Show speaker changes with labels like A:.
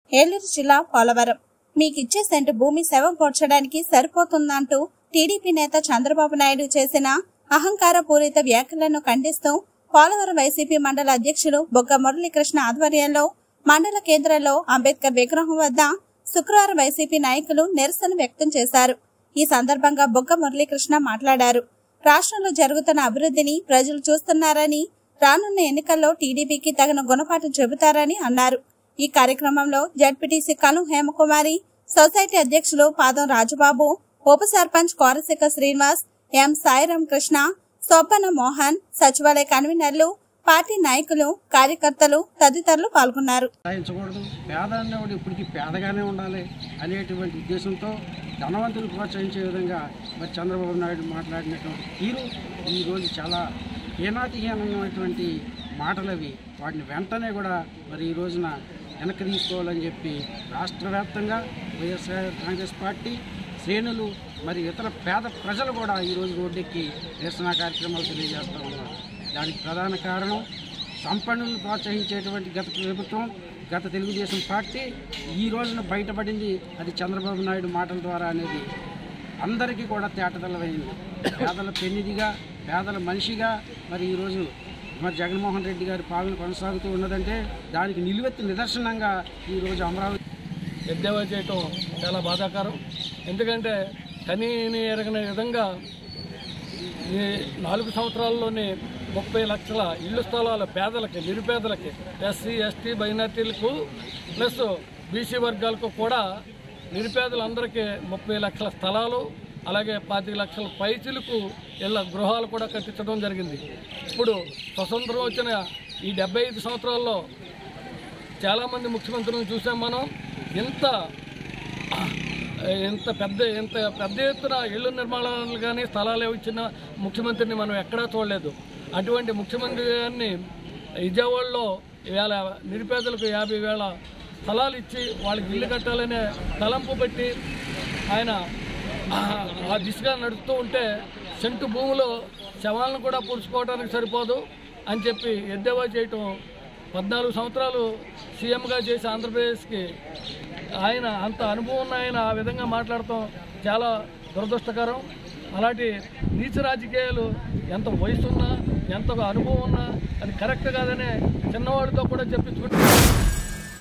A: ఏలూరు జిల్లా పోలవరం మీకిచ్చే సెంటు భూమి శవం పోడ్చడానికి సరిపోతుందంటూ టీడీపీ నేత చంద్రబాబు నాయుడు చేసిన అహంకారపూరిత వ్యాఖ్యలను ఖండిస్తూ పోలవరం వైసీపీ మండల అధ్యక్షులు బొగ్గ మురళీకృష్ణ ఆధ్వర్యంలో మండల కేంద్రంలో అంబేద్కర్ విగ్రహం వద్ద శుక్రవారం వైసీపీ నాయకులు నిరసన వ్యక్తం చేశారు ఈ సందర్భంగా బొగ్గ మురళీకృష్ణ మాట్లాడారు రాష్ట్రంలో జరుగుతున్న అభివృద్ధిని ప్రజలు చూస్తున్నారని రానున్న ఎన్నికల్లో టీడీపీకి తగిన గుణపాఠం చెబుతారని అన్నారు ఈ కార్యక్రమంలో జడ్పీటీసీ కను హేమకుమారి సొసైటీ అధ్యక్షులు పాదం రాజుబాబు ఉప సర్పంచ్ కోరశిఖ శ్రీనివాస్ ఎం సాయిరాం కృష్ణ సోపన మోహన్ సచివాలయ కన్వీనర్లు పార్టీ నాయకులు కార్యకర్తలు తదితరులు పాల్గొన్నారు
B: ప్రోత్సహించకూడదు పేద అనేవాడు ఇప్పటికీ పేదగానే ఉండాలి అనేటువంటి ఉద్దేశంతో ధనవంతులు ప్రోత్సహించే విధంగా మరి చంద్రబాబు నాయుడు మాట్లాడినటువంటి తీరు ఈరోజు చాలా హీనాతిహీనమైనటువంటి మాటలు అవి వాటిని వెంటనే కూడా మరి ఈ రోజున వెనక్కి తీసుకోవాలని చెప్పి రాష్ట్ర వ్యాప్తంగా వైఎస్ఆర్ కాంగ్రెస్ పార్టీ శ్రేణులు మరి ఇతర పేద ప్రజలు కూడా ఈరోజు రోడ్డెక్కి నిరసన కార్యక్రమాలు తెలియజేస్తూ ఉన్నారు దానికి ప్రధాన కారణం సంపన్నులను ప్రోత్సహించేటువంటి గత ప్రభుత్వం గత తెలుగుదేశం పార్టీ ఈ రోజున బయటపడింది అది చంద్రబాబు నాయుడు మాటల ద్వారా అనేది అందరికీ కూడా తేటతెల్లమైంది పేదల పెన్నిదిగా పేదల మనిషిగా మరి ఈరోజు మరి జగన్మోహన్ రెడ్డి గారి పాలన కొనసాగుతూ ఉన్నదంటే దానికి నిలువెత్తు నిదర్శనంగా ఈరోజు అమరావతి
C: ఎద్దేవా చేయటం చాలా బాధాకరం ఎందుకంటే కనీని ఎరగని విధంగా ఈ నాలుగు సంవత్సరాల్లోనే ముప్పై లక్షల ఇళ్ల స్థలాలు పేదలకి నిరుపేదలకి ఎస్సీ ఎస్టీ మైనార్టీలకు ప్లస్ బీసీ వర్గాలకు కూడా నిరుపేదలందరికీ ముప్పై లక్షల స్థలాలు అలాగే పాతిక లక్షల పైచులకు ఇళ్ళ గృహాలు కూడా కట్టించడం జరిగింది ఇప్పుడు స్వతంత్రం వచ్చిన ఈ డెబ్బై ఐదు సంవత్సరాల్లో చాలామంది ముఖ్యమంత్రులను చూసాం మనం ఎంత ఎంత పెద్ద ఎంత పెద్ద ఎత్తున ఇళ్ళు నిర్మాణాలు కానీ స్థలాలు ఇచ్చిన ముఖ్యమంత్రిని మనం ఎక్కడా చూడలేదు అటువంటి ముఖ్యమంత్రి గారిని విజయవాడలో ఇవాళ నిరుపేదలకు యాభై వేల స్థలాలు ఇచ్చి వాళ్ళకి ఇల్లు కట్టాలనే తలంపు పెట్టి ఆయన ఆ- ఆ దిశగా నడుస్తూ ఉంటే సెంటు భూమిలో శవాలను కూడా పూడ్చుకోవడానికి సరిపోదు అని చెప్పి ఎద్దేవా చేయటం పద్నాలుగు సంవత్సరాలు సీఎంగా చేసి ఆంధ్రప్రదేశ్కి ఆయన అంత అనుభవం ఉన్న ఆయన ఆ విధంగా మాట్లాడటం చాలా దురదృష్టకరం అలాంటి నీచ రాజకీయాలు ఎంత వయసు ఉన్నా ఎంత అనుభవం ఉన్నా అది కరెక్ట్ కాదనే చిన్నవాడితో కూడా చెప్పించుకుంటున్నారు